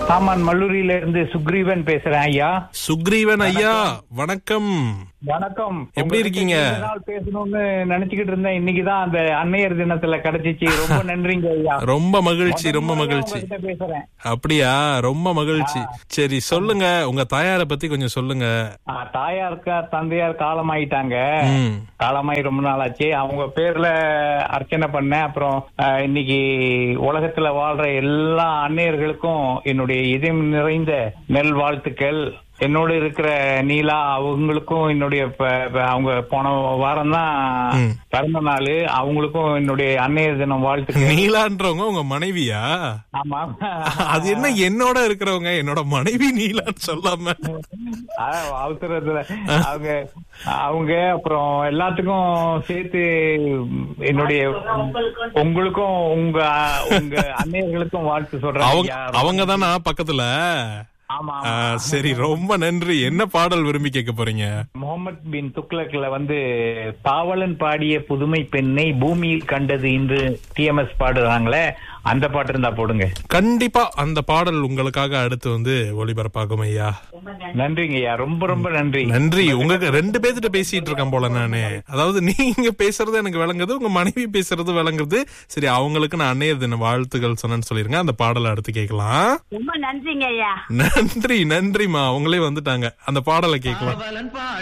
சாமான் மல்லூரியில இருந்து சுக்ரீவன் பேசுறேன் ஐயா சுக்ரீவன் ஐயா வணக்கம் வணக்கம் எப்படி இருக்கீங்க? உங்ககிட்ட இத்தனை நாள் பேசணும்னு நினைச்சுக்கிட்டு இருந்தேன் இன்னைக்குதான் அந்த அன்னையர் தினத்துல கிடைச்சிச்சு ரொம்ப நன்றிங்க ஐயா ரொம்ப மகிழ்ச்சி ரொம்ப முதல் முறையா மகிழ்ச்சி உங்ககிட்ட பேசுறேன் அப்படியா ரொம்ப மகிழ்ச்சி சரி சொல்லுங்க உங்க தாயார பத்தி கொஞ்சம் சொல்லுங்க ஆ, தாயாருக்கா தந்தையார் காலமாயிட்டாங்க ம் காலமாயி ரொம்ப நாள் ஆச்சு அவங்க பேர்ல அர்ச்சனை பண்ணேன் அப்புறம் ஆ, இன்னைக்கு உலகத்துல வாழ்ற எல்லா அன்னையர்களுக்கும் என்னுடைய இதயம் நிறைந்த நெல் வாழ்த்துக்கள் என்னோட இருக்கிற நீலா அவங்களுக்கும் என்னுடைய ப- ப- அவங்க போன வாரம் தான் ம். பிறந்த நாள் அவங்களுக்கும் என்னுடைய அன்னையர் தினம் வாழ்த்துக்கள் நீலான்றவங்க உங்க மனைவியா ஆமா அது என்ன என்னோட இருக்கிறவங்க என்னோட மனைவி நீலான்னு சொல்லாம அதான் அவசரத்துல அவங்க அவங்க அப்புறம் எல்லாத்துக்கும் சேர்த்து என்னுடைய உங்களுக்கும் உங்க உங்க அன்னையர்களுக்கும் வாழ்த்து சொல்றேன் அவங்க ஐயா. அவங்க தானா பக்கத்துல ஆமா ஆ, சரி ரொம்ப நன்றி என்ன பாடல் விரும்பி கேட்க போறீங்க முகமது பின் துக்ளக்ல வந்து பாவலன் பாடிய புதுமை பெண்ணை பூமியில் கண்டது இன்று டிஎம்எஸ் பாடுறாங்களே அந்த பாட்டு இருந்தா போடுங்க கண்டிப்பா அந்த பாடல் உங்களுக்காக அடுத்து வந்து ஒளிபரப்பாகும் ஐயா நன்றிங்க ஐயா ரொம்ப ரொம்ப நன்றி நன்றி உங்களுக்கு ரெண்டு பேர்த்திட்ட பேசிட்டு இருக்கேன் போல நானு அதாவது நீங்க பேசுறது எனக்கு விளங்குது உங்க மனைவி பேசுறது விளங்குது சரி அவங்களுக்கு நான் அன்னையர் தின வாழ்த்துக்கள் சொன்னேன்னு சொல்லிருங்க அந்த பாடலை அடுத்து கேட்கலாம் ரொம்ப நன்றிங்க ஐயா நன்றி நன்றிமா அவங்களே வந்துட்டாங்க அந்த பாடலை கேட்கலாம் பாவலன் பாடி